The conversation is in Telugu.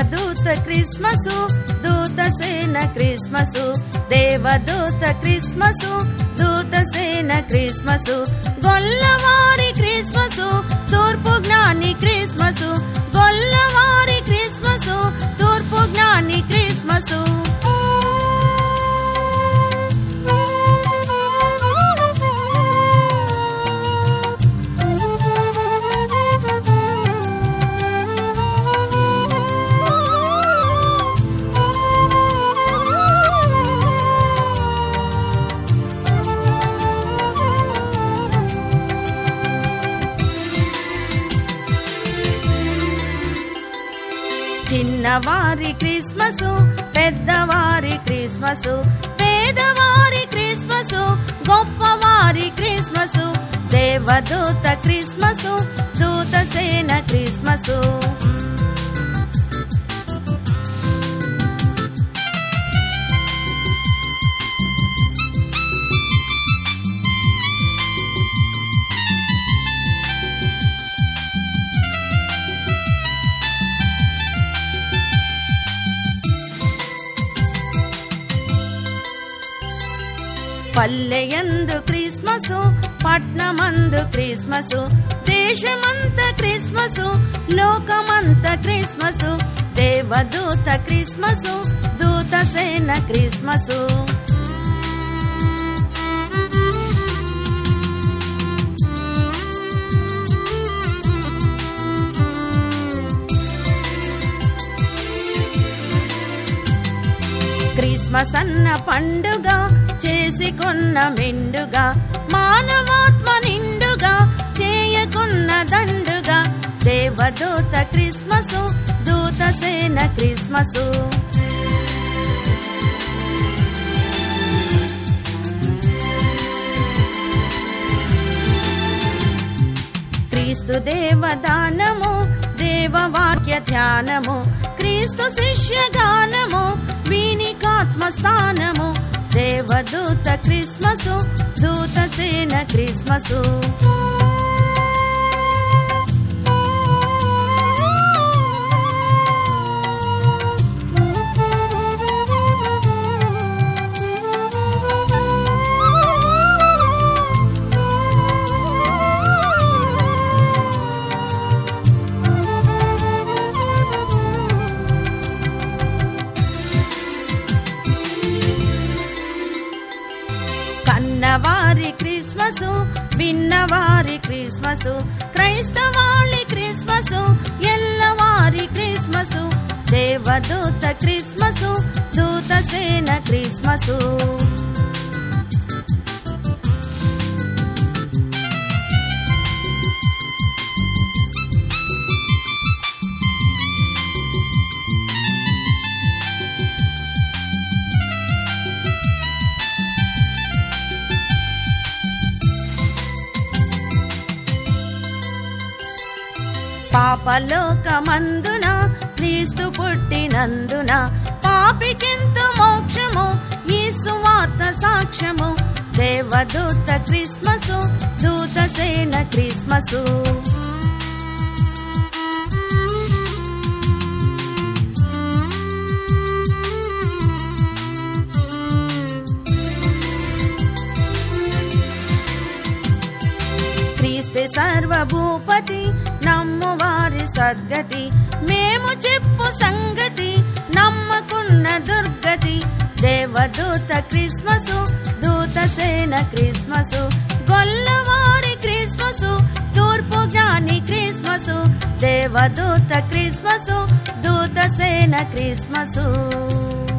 దేవదూత క్రిస్మసు దూత సేన క్రిస్మసు దేవదూత క్రిస్మసు దూత సేన క్రిస్మసు గొల్లవారి క్రిస్మసు తూర్పు జ్ఞాని క్రిస్మసు గొల్లవారి క్రిస్మసు తూర్పు జ్ఞాని క్రిస్మసు చిన్నవారి క్రిస్మసు పెద్దవారి క్రిస్మసు పేదవారి క్రిస్మసు గొప్పవారి క్రిస్మసు దేవదూత క్రిస్మసు దూత సేన క్రిస్మసు పల్లెయందు క్రిస్మసు పట్నమందు క్రిస్మసు దేశమంత క్రిస్మసు లోకమంత క్రిస్మసు దేవదూత క్రిస్మసు దూత సేన క్రిస్మసు క్రిస్మస్ అన్న పండుగ చేసుకున్న మెండుగా మానవాత్మ నిండుగా చేయకున్న దండుగా దేవదూత క్రిస్మసు దూత సేన క్రిస్మసు క్రీస్తు దేవదానము దేవవాక్య ధ్యానము క్రీస్తు శిష్య గానము వీనికాత్మ స్థానము దేవదూత క్రిస్మసు దూత సేన క్రిస్మసు కన్నవారి క్రిస్మసు విన్నవారి క్రిస్మసు క్రైస్తవాళి క్రిస్మసు ఎల్లవారి క్రిస్మసు దేవదూత క్రిస్మసు దూత సేన క్రిస్మసు పాపలోకమందున క్రీస్తు పుట్టినందున పాపికెంత మోక్షము ఈ సువార్త సాక్ష్యము దేవదూత క్రిస్మసు దూత సేన క్రిస్మసు క్రీస్తే సర్వభూపతి నమ్మువారి సద్గతి మేము చెప్పు సంగతి నమ్మకున్న దుర్గతి దేవదూత క్రిస్మసు దూత సేన క్రిస్మసు గొల్లవారి క్రిస్మసు తూర్పు జ్ఞాని క్రిస్మసు దేవదూత క్రిస్మసు దూత సేన క్రిస్మసు